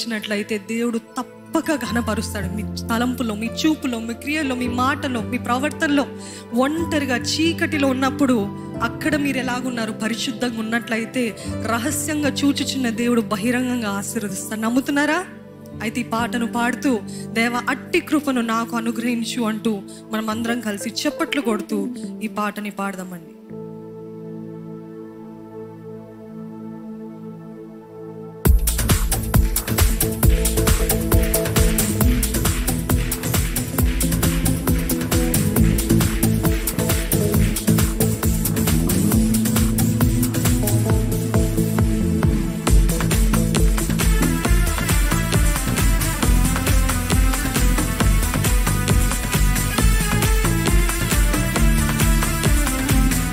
వచ్చినట్లయితే దేవుడు తప్పక ఘనపరుస్తాడు మీ తలంపులో మీ చూపులో మీ క్రియలో మీ మాటలో మీ ప్రవర్తనలో ఒంటరిగా చీకటిలో ఉన్నప్పుడు అక్కడ మీరు ఎలాగున్నారు పరిశుద్ధంగా ఉన్నట్లయితే రహస్యంగా చూచుచున్న దేవుడు బహిరంగంగా ఆశీర్వదిస్తాడు నమ్ముతున్నారా అయితే ఈ పాటను పాడుతూ దేవ అట్టి కృపను నాకు అనుగ్రహించు అంటూ మనం అందరం కలిసి చప్పట్లు కొడుతూ ఈ పాటని పాడదామండి నీ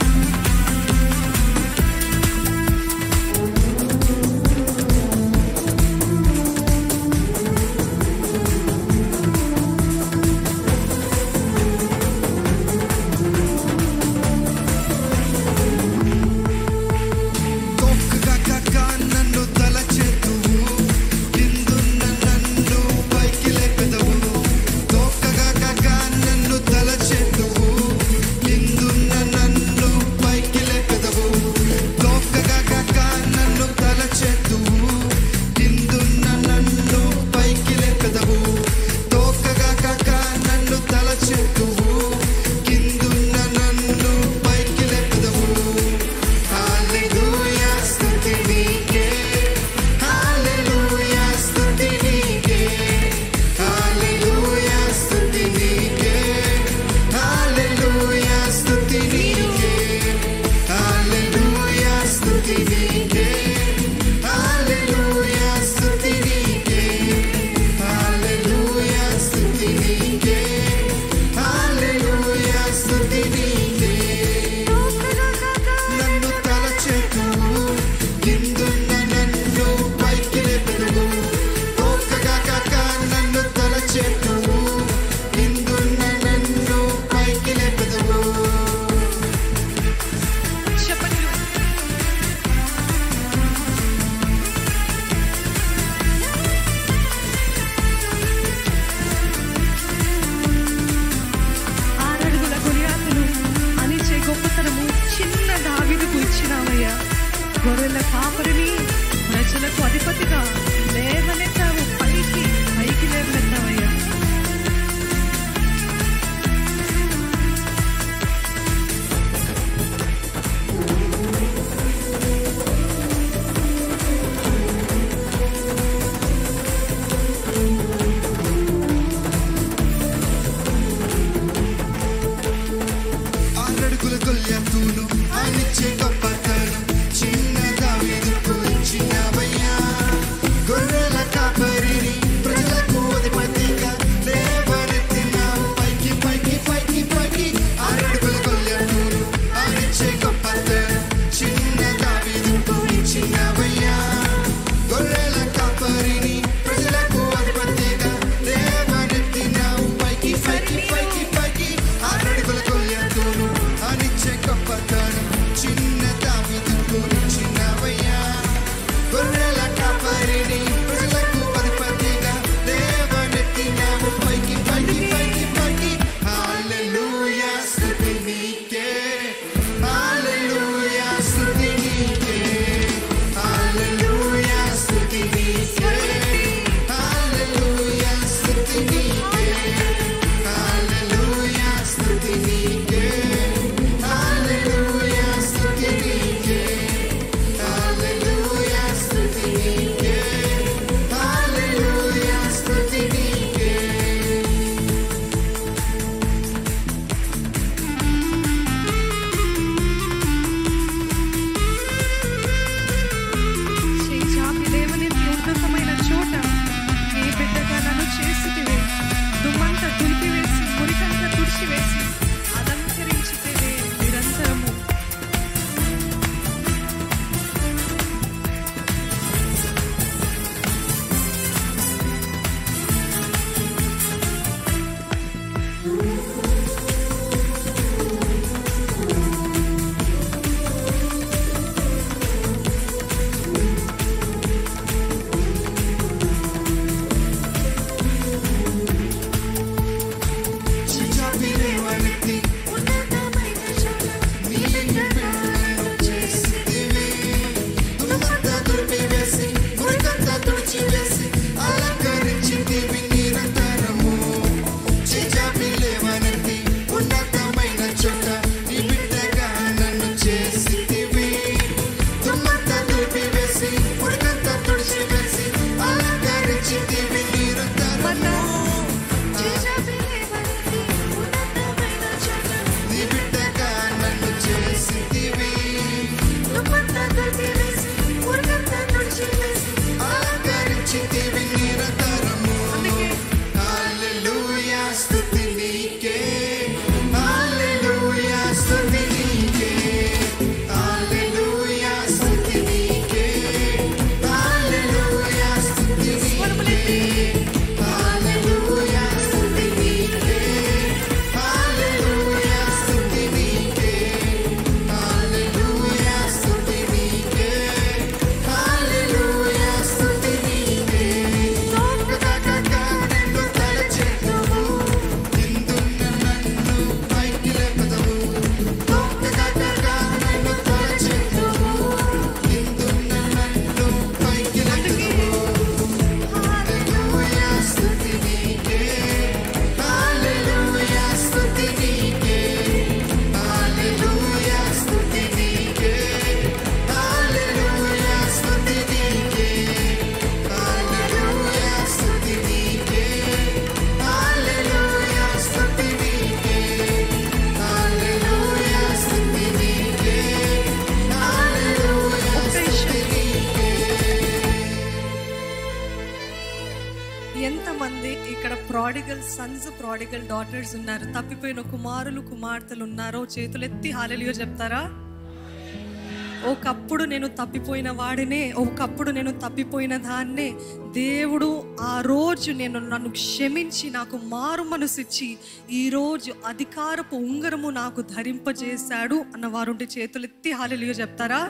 ఎంతమంది ఇక్కడ ప్రాడిగల్ సన్స్ ప్రాడిగల్ డాటర్స్ ఉన్నారు తప్పిపోయిన కుమారులు కుమార్తెలు ఉన్నారో చేతులెత్తి హాలెలియో చెప్తారా ఒకప్పుడు నేను తప్పిపోయిన వాడినే ఒకప్పుడు నేను తప్పిపోయిన దాన్నే దేవుడు ఆ రోజు నేను నన్ను క్షమించి నాకు మారు మనసిచ్చి ఈరోజు అధికారపు ఉంగరము నాకు ధరింపజేశాడు అన్న వారుంటే చేతులెత్తి హాలెలియో చెప్తారా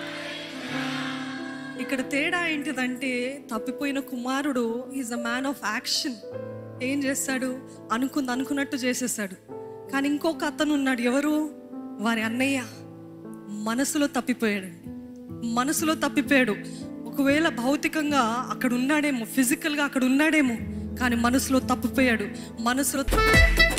ఇక్కడ తేడా ఏంటిదంటే తప్పిపోయిన కుమారుడు is a man of action ఏం చేస్తాడు అనుకుంది అనుకున్నట్టు చేసేసాడు కానీ ఇంకొక అతను ఉన్నాడు ఎవరు వారి అన్నయ్య మనసులో తప్పిపోయాడండి మనసులో తప్పిపోయాడు ఒకవేళ భౌతికంగా అక్కడ ఉన్నాడేమో ఫిజికల్గా అక్కడ ఉన్నాడేమో కానీ మనసులో తప్పిపోయాడు మనసులో తప్పి-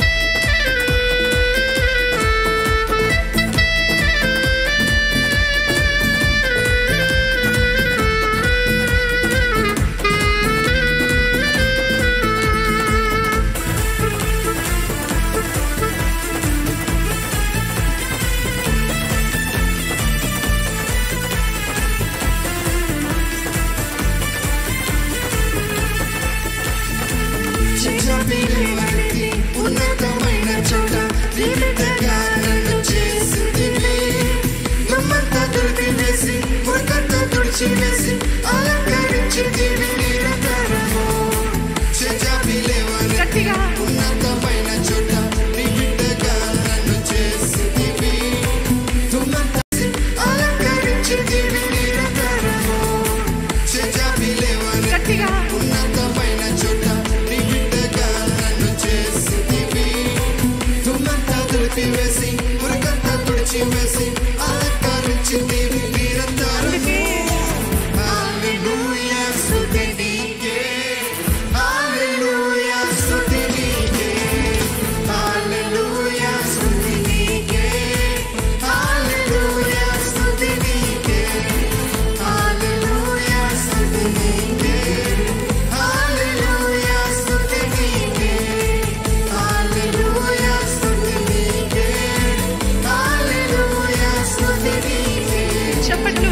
చిన్నపిల్లవాడికి ఉన్నతమైన చోట నిమిత్తగా నన్ను చేసిందివి. దుమ్మంతా దులిపివేసి, మురికంతా తుడిచివేసి, అలంకరించిందివి నిరంతరము. చిన్నపిల్లవాడికి గట్టిగా ఉన్నతమైన చోట నిమిత్తగా నన్ను చేసిందివి. దుమ్మంతా తీసి, అలంకరించిందివి నిరంతరము. చిన్నపిల్లవాడికి గట్టిగా ఉన్నతమైన చోట నీ బిడ్డగా నన్ను చేసిందివి. దుమ్మంతా దులిపివేసి, మురికంతా తుడిచివేసి, అలంకరించిందివి నిరంతరము. అందుకే హల్లెలూయా, స్తుతి నీకే. హల్లెలూయా, స్తుతి నీకే. హల్లెలూయా, స్తుతి నీకే. హల్లెలూయా, స్తుతి నీకే. హల్లెలూయా, స్తుతి నీకే. హల్లెలూయా, స్తుతి నీకే. హల్లెలూయా, స్తుతి నీకే. హల్లెలూయా, స్తుతి నీకే. చెప్పట్లు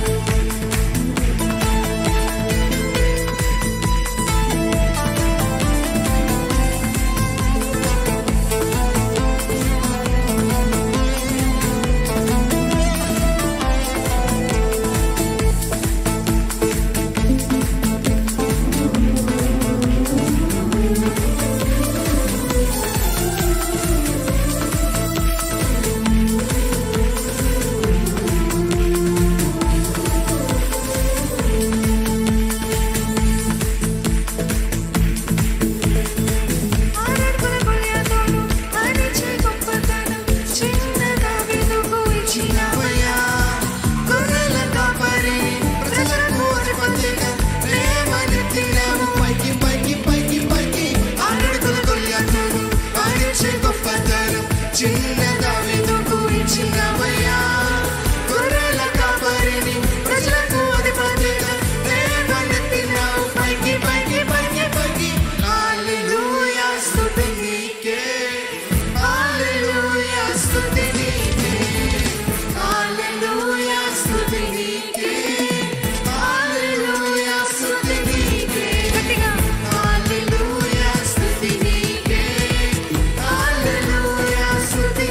ఆరడుగుల గొల్యాతోను అరిచే గొప్పతనం చిన్నగా వెలుగు ఇచ్చినవయ్యా. గొర్రెల కాపరి, ప్రజలకు అధిపతిగా ప్రేమనెత్తినావు. పైకి, పైకి, పైకి, పైకి. ఆరడుగుల గొల్యాతోను అరిచే గొప్పతనం చిన్నగా వెలుగు ఇచ్చినవయ్యా. గొర్రెల కాపరిని, ప్రజలకు అధిపతిగా ప్రేమనెత్తినావు. పైకి, పైకి, పైకి, పైకి. హల్లెలూయా, స్తుతి నీకే. హల్లెలూయా, స్తుతి నీకే. హల్లెలూయా, స్తుతి నీకే. హల్లెలూయా, స్తుతి నీకే. గట్టిగా హల్లెలూయా, స్తుతి నీకే. హల్లెలూయా, స్తుతి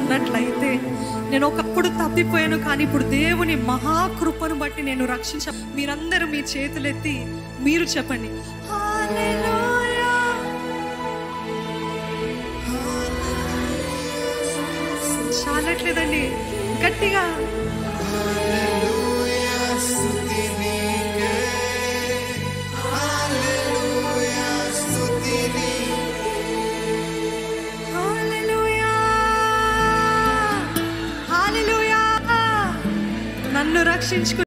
ఉన్నట్లయితే నేను ఒకప్పుడు తప్పిపోయాను కానీ ఇప్పుడు దేవుని మహాకృపను బట్టి నేను రక్షించ మీరందరూ మీ చేతులెత్తి మీరు చెప్పండి హల్లెలూయా చాలట్లేదండి గట్టిగా హల్లెలూయా హల్లెలూయా నన్ను రక్షించుకు